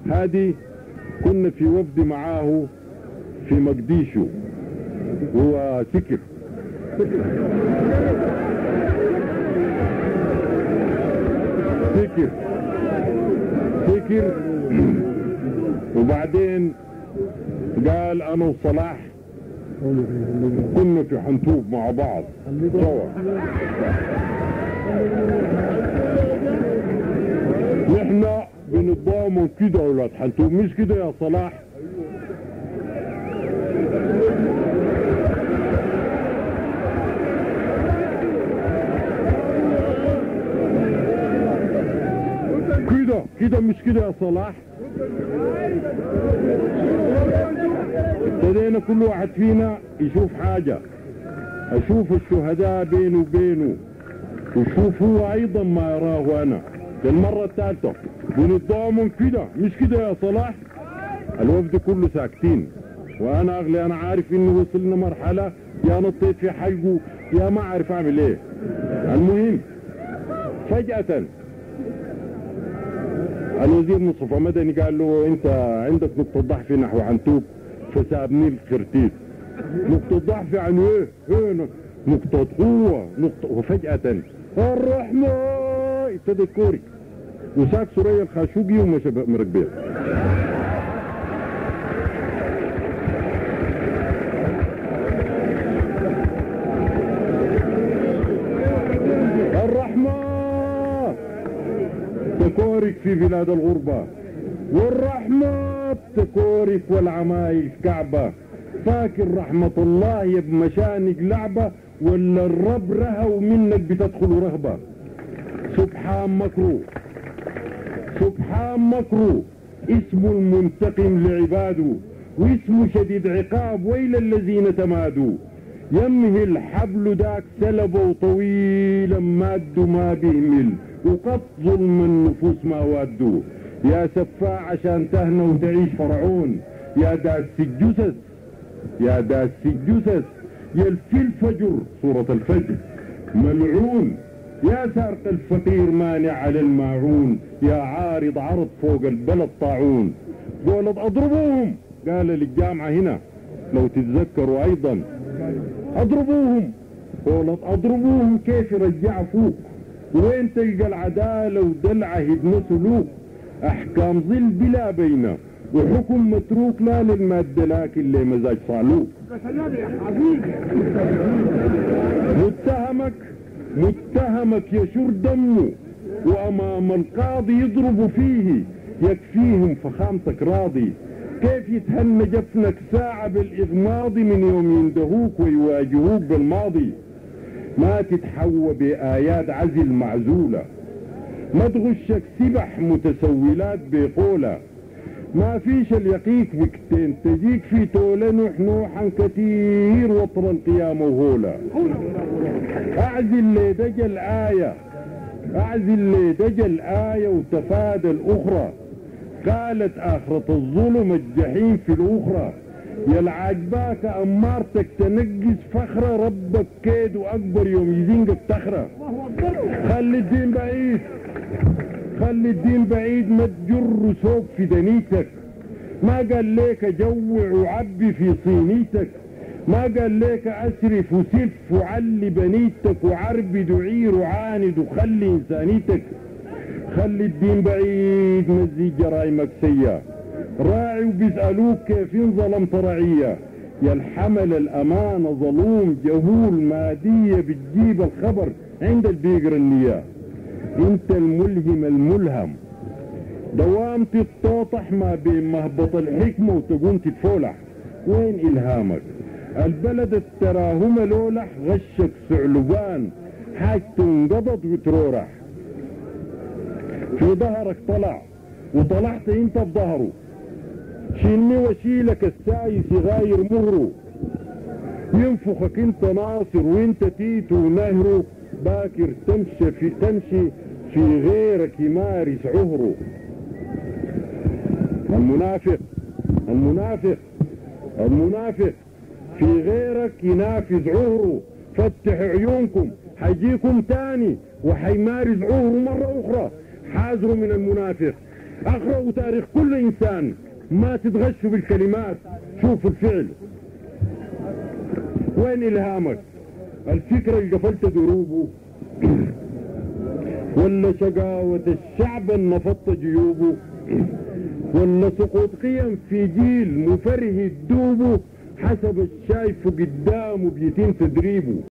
هادي كنا في وفد معاه في مقديشو هو سكر سكر سكر وبعدين قال انا وصلاح كنا في حنتوب مع بعض سوا نحن بنتضامن كده يا ولاد حنتوب مش كده يا صلاح كده كده مش كده يا صلاح ابتدينا كل واحد فينا يشوف حاجة اشوف الشهداء بينه وبينه وشوف هو ايضا ما يراه انا للمرة الثالثة بنتضامن كده مش كده يا صلاح الوفد كله ساكتين وانا اغلي انا عارف انه وصلنا مرحلة يا نطيت في حلقه يا ما عارف اعمل ايه المهم فجأة الوزير مصطفى مدني قال له انت عندك نقطة ضعف نحو عنتوب فسابني الخرتيت نقطة ضعف يعني ايه؟ ايه نقطة قوة نقطة وفجأة الرحمة ابتدى الكوري وساك سوريا الخاشوقي ومشى مركبين الرحمة تكورك في بلاد الغربة والرحمة تكورك والعمايش كعبة فاكر رحمة الله يا بمشانك لعبة ولا الرب رهو منك بتدخل رهبة سبحان مكروه سبحان مكروه اسمه المنتقم لعباده واسمه شديد عقاب ويل الذين تمادوا يمه الحبل داك سلبه طويلا ماد ما بيهمل وقد ظلم النفوس ما وادوا يا سفاع عشان تهنى وتعيش فرعون يا داس الجثث يا داس الجثث يا الفي الفجر سورة الفجر ملعون يا سارق الفقير مانع على الماعون يا عارض عرض فوق البلد طاعون قولت اضربوهم قال للجامعة هنا لو تتذكروا ايضا اضربوهم قولت اضربوهم كيف يرجع فوق وين تلقى العدالة ودلعة هدم سلوك احكام ظل بلا بينه وحكم متروك لا للمادة لكن لمزاج صعلوك متهمك متهمك يشر دمه وامام القاضي يضرب فيه يكفيهم فخامتك راضي كيف يتهنى جفنك ساعة بالاغماض من يوم يندهوك ويواجهوك بالماضي ما تتحوى بآيات عزل معزولة ما تغشك سبح متسولات بقولة ما فيش اليقيك بكتين تجيك في تولة نوح نوحا كتير وطر القيامة وهولا اعزل لي دجى الآية اعزل لي دجى الآية وتفادى الأخرى قالت آخرة الظلم الجحيم في الأخرى يا العجباك أمارتك تنقص فخرة ربك كيد وأكبر يوم يزنقك تخرة خلي الدين بعيد خلي الدين بعيد ما تجر سوق في دنيتك ما قال ليك جوع وعبي في صينيتك ما قال ليك اسرف وسف وعلي بنيتك وعربد وعير وعاند وخلي انسانيتك خلي الدين بعيد مزي جرايمك سيا راعي وبيسألوك كيف ظلمت رعية يا الحمل الأمانة ظلوم جهول مادية بتجيب الخبر عند البيقر النياه انت الملهم الملهم دوام تتطاطح ما بين مهبط الحكمة وتقوم تتفولح وين إلهامك البلد التراهم لولح غشك ثعلبان حاجته انقضت وترورح في ظهرك طلع وطلعت انت في ظهره شيلني وشيلك السايس يغاير مهره ينفخك انت ناصر وانت تيتو ونهره باكر تمشي في تمشي في غيرك يمارس عهره المنافق المنافق المنافق في غيرك ينافذ عهره فتح عيونكم حيجيكم تاني وحيمارس عهره مرة أخرى حاذروا من المنافق اقرأوا تاريخ كل انسان ما تتغشوا بالكلمات شوفوا الفعل وين الهامك الفكرة اللي قفلت دروبه ولا شقاوة الشعب النفضت جيوبه ولا سقوط قيم في جيل مفرهد دوبه حسب الشايف قدامه بيتم تدريبه